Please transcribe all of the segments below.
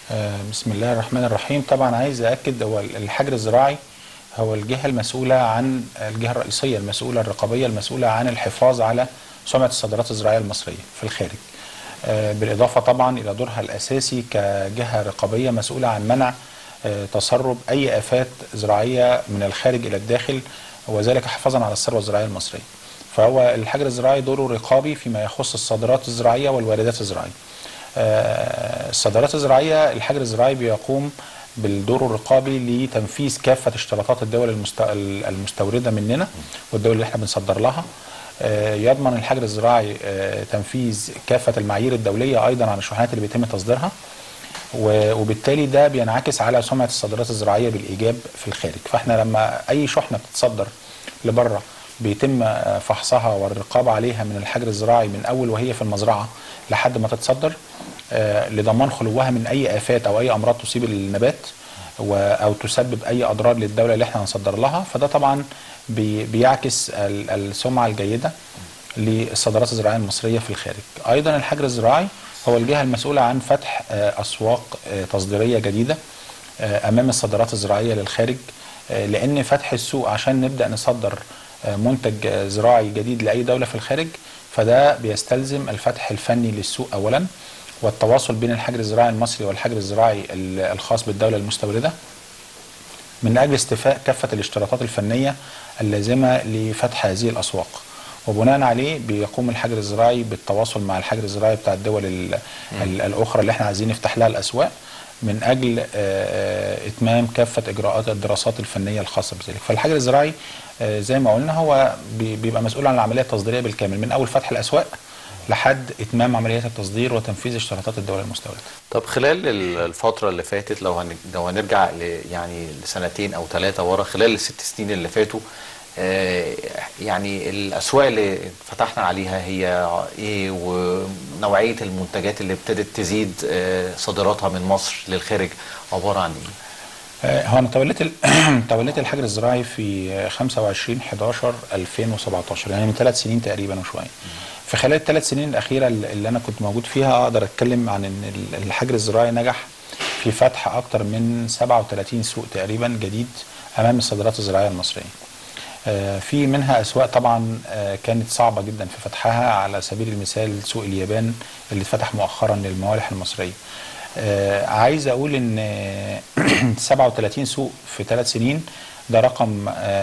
آه، بسم الله الرحمن الرحيم طبعا عايز أأكد هو الحجر الزراعي هو الجهة المسؤولة عن الجهة الرئيسية المسؤولة الرقابية المسؤولة عن الحفاظ على سمعة الصادرات الزراعية المصرية في الخارج آه، بالإضافة طبعا إلى دورها الأساسي كجهة رقابية مسؤولة عن منع آه، تسرب أي آفات زراعية من الخارج إلى الداخل وذلك حفاظا على الثروة الزراعية المصرية فهو الحجر الزراعي دوره رقابي فيما يخص الصادرات الزراعية والواردات الزراعية آه، الصادرات الزراعية الحجر الزراعي بيقوم بالدور الرقابي لتنفيذ كافة اشتراطات الدول المست... المستوردة مننا والدول اللي احنا بنصدر لها آه، يضمن الحجر الزراعي آه، تنفيذ كافة المعايير الدولية أيضا عن الشحنات اللي بيتم تصديرها و- وبالتالي ده بينعكس على سمعة الصادرات الزراعية بالإيجاب في الخارج فاحنا لما أي شحنة بتتصدر لبره بيتم آه، فحصها والرقابة عليها من الحجر الزراعي من أول وهي في المزرعة لحد ما تتصدر آه، لضمان خلوها من أي آفات أو أي أمراض تصيب النبات و- أو تسبب أي أضرار للدولة اللي احنا هنصدر لها فده طبعا بي- بيعكس ال- السمعة الجيدة للصادرات الزراعية المصرية في الخارج أيضا الحجر الزراعي هو الجهة المسؤولة عن فتح آه، أسواق آه، تصديرية جديدة آه، أمام الصادرات الزراعية للخارج آه، لأن فتح السوق عشان نبدأ نصدر آه، منتج آه، زراعي جديد لأي دولة في الخارج فده بيستلزم الفتح الفني للسوق أولا والتواصل بين الحجر الزراعي المصري والحجر الزراعي ال- الخاص بالدولة المستوردة من أجل استيفاء كافة الاشتراطات الفنية اللازمة لفتح هذه الأسواق وبناء عليه بيقوم الحجر الزراعي بالتواصل مع الحجر الزراعي بتاع الدول ال- ال- الأخرى اللي احنا عايزين نفتح لها الأسواق من أجل آه، آه، إتمام كافة إجراءات الدراسات الفنية الخاصة بذلك فالحجر الزراعي آه، زي ما قلنا هو بي- بيبقى مسؤول عن العملية التصديرية بالكامل من أول فتح الأسواق لحد إتمام عمليات التصدير وتنفيذ اشتراطات الدول المستوردة طب خلال ال- الفترة اللي فاتت لو هن... لو هنرجع ل... يعني لسنتين أو ثلاثة ورا خلال الست سنين اللي فاتوا آه، يعني الأسواق اللي فتحنا عليها هي إيه ونوعية المنتجات اللي ابتدت تزيد آه، صادراتها من مصر للخارج عبارة عن إيه؟ آه، هو انا توليت ال- توليت الحجر الزراعي في آه، 25 11 2017 يعني من ثلاث سنين تقريبا وشويه في خلال الثلاث سنين الاخيره اللي اللي انا كنت موجود فيها اقدر اتكلم عن ان ال- الحجر الزراعي نجح في فتح اكثر من 37 سوق تقريبا جديد امام الصادرات الزراعيه المصريه آه، في منها اسواق طبعا آه، كانت صعبه جدا في فتحها على سبيل المثال سوق اليابان اللي اتفتح مؤخرا للموالح المصريه آه، عايز اقول ان آه، 37 سوق في ثلاث سنين ده رقم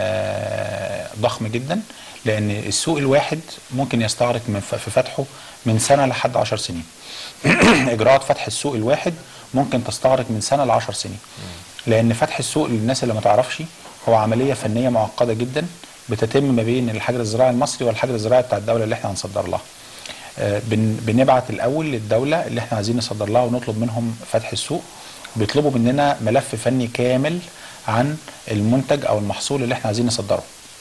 آه، ضخم جدا لان السوق الواحد ممكن يستغرق من ف- في فتحه من سنه لحد 10 سنين اجراءات فتح السوق الواحد ممكن تستغرق من سنه ل 10 سنين لان فتح السوق للناس اللي ما تعرفش هو عمليه فنيه معقده جدا بتتم ما بين الحجر الزراعي المصري والحجر الزراعي بتاع الدوله اللي احنا هنصدر لها آه، بن- بنبعت الاول للدوله اللي احنا عايزين نصدر لها ونطلب منهم فتح السوق بيطلبوا مننا ملف فني كامل عن المنتج او المحصول اللي احنا عايزين نصدره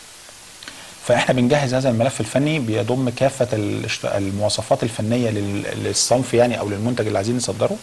فاحنا بنجهز هذا الملف الفني بيضم كافه الاشت- المواصفات الفنيه لل- للصنف يعني او للمنتج اللي عايزين نصدره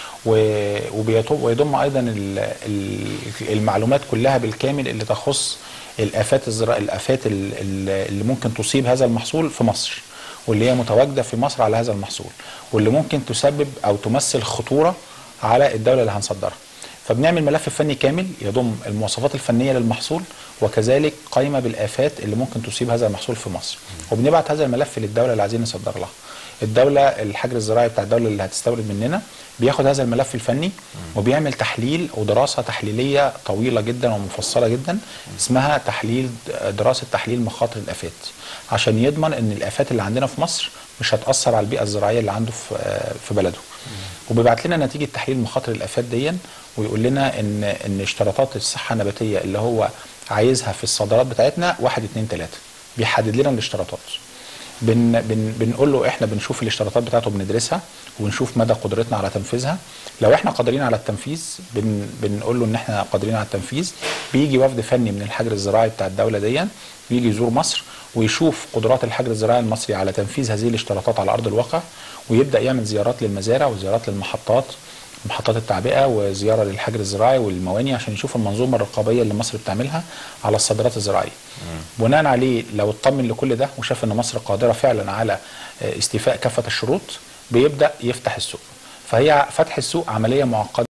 و- وبيطو- ويضم ايضا ال- ال- المعلومات كلها بالكامل اللي تخص الافات الزراعيه الافات ال- ال- اللي ممكن تصيب هذا المحصول في مصر واللي هي متواجده في مصر على هذا المحصول واللي ممكن تسبب او تمثل خطوره على الدوله اللي هنصدرها فبنعمل ملف فني كامل يضم المواصفات الفنيه للمحصول وكذلك قائمه بالافات اللي ممكن تصيب هذا المحصول في مصر وبنبعت هذا الملف للدوله اللي عايزين نصدر لها الدوله الحجر الزراعي بتاع الدوله اللي هتستورد مننا بياخد هذا الملف الفني وبيعمل تحليل ودراسه تحليليه طويله جدا ومفصله جدا اسمها تحليل دراسه تحليل مخاطر الافات عشان يضمن ان الافات اللي عندنا في مصر مش هتاثر على البيئه الزراعيه اللي عنده في في بلده وبيبعت لنا نتيجه تحليل مخاطر الافات دي ويقول لنا ان ان اشتراطات الصحه النباتيه اللي هو عايزها في الصادرات بتاعتنا واحد اتنين تلاته بيحدد لنا الاشتراطات بن بن بنقول له احنا بنشوف الاشتراطات بتاعته بندرسها ونشوف مدى قدرتنا على تنفيذها لو احنا قادرين على التنفيذ بن بنقول له ان احنا قادرين على التنفيذ بيجي وفد فني من الحجر الزراعي بتاع الدوله دي يجي يزور مصر ويشوف قدرات الحجر الزراعي المصري على تنفيذ هذه الاشتراطات على ارض الواقع ويبدا يعمل زيارات للمزارع وزيارات للمحطات محطات التعبئه وزياره للحجر الزراعي والمواني عشان يشوف المنظومه الرقابيه اللي مصر بتعملها على الصادرات الزراعيه. بناء عليه لو اطمن لكل ده وشاف ان مصر قادره فعلا على آه، استيفاء كافه الشروط بيبدا يفتح السوق. فهي فتح السوق عمليه معقده